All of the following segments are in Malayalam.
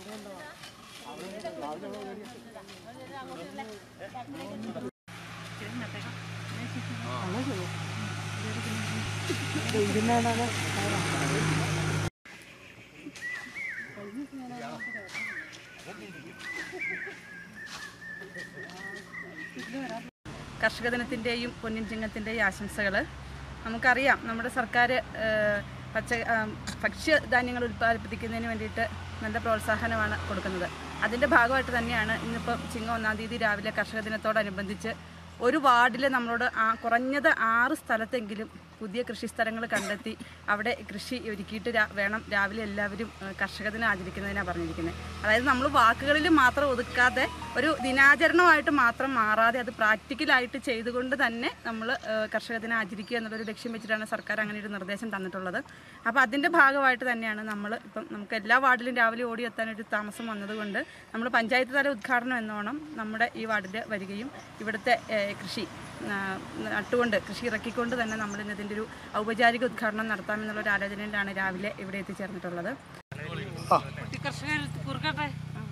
കർഷക ദിനത്തിൻ്റെയും പൊന്നിൻ ചിങ്ങത്തിൻ്റെയും ആശംസകൾ നമുക്കറിയാം നമ്മുടെ സർക്കാർ പച്ച ആ, ഭക്ഷ്യധാന്യങ്ങൾ ഉൽപ്പാദിപ്പിക്കുന്നതിന് വേണ്ടിയിട്ട് നല്ല പ്രോത്സാഹനമാണ് കൊടുക്കുന്നത് അതിൻ്റെ ഭാഗമായിട്ട് തന്നെയാണ് ഇന്നിപ്പം ചിങ്ങം ഒന്നാം തീയതി രാവിലെ കർഷക ദിനത്തോടനുബന്ധിച്ച് ഒരു വാർഡിൽ നമ്മളോട് ആ കുറഞ്ഞത് ആറ് സ്ഥലത്തെങ്കിലും പുതിയ കൃഷി സ്ഥലങ്ങൾ കണ്ടെത്തി അവിടെ കൃഷി ഒരുക്കിയിട്ട് രാ- വേണം രാവിലെ എല്ലാവരും ഏഹ്, കർഷക ദിനം ആചരിക്കുന്നതിനാണ് പറഞ്ഞിരിക്കുന്നത് അതായത് നമ്മൾ വാക്കുകളിൽ മാത്രം ഒതുക്കാതെ ഒരു ദിനാചരണമായിട്ട് മാത്രം മാറാതെ അത് പ്രാക്ടിക്കലായിട്ട് ചെയ്തുകൊണ്ട് തന്നെ നമ്മൾ കർഷക ദിനം ആചരിക്കുക എന്നുള്ളൊരു ലക്ഷ്യം വെച്ചിട്ടാണ് സർക്കാർ അങ്ങനെ ഒരു നിർദ്ദേശം തന്നിട്ടുള്ളത് അപ്പോൾ അതിൻ്റെ ഭാഗമായിട്ട് തന്നെയാണ് നമ്മൾ ഇപ്പം നമുക്ക് എല്ലാ വാർഡിലും രാവിലെ ഓടി എത്താൻ ഒരു താമസം വന്നതുകൊണ്ട് നമ്മൾ പഞ്ചായത്ത് തല ഉദ്ഘാടനം എന്നോണം നമ്മുടെ ഈ വാർഡിൽ വരികയും ഇവിടുത്തെ ഏഹ്, കൃഷി ആ, നട്ടുകൊണ്ട് കൃഷി ഇറക്കിക്കൊണ്ട് തന്നെ നമ്മൾ ഇന്ന് ഇതിൻ്റെ ഒരു ഔപചാരിക ഉദ്ഘാടനം നടത്താമെന്നുള്ള ഒരു ആലോചനയിലാണ് രാവിലെ ഇവിടെ എത്തിച്ചേർന്നിട്ടുള്ളത് കർഷകർ കുറുക്കട്ടെ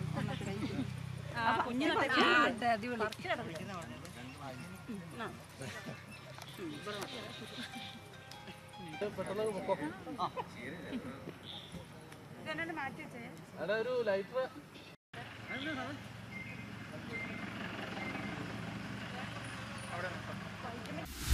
ഒരു ലൈറ്റർ ആ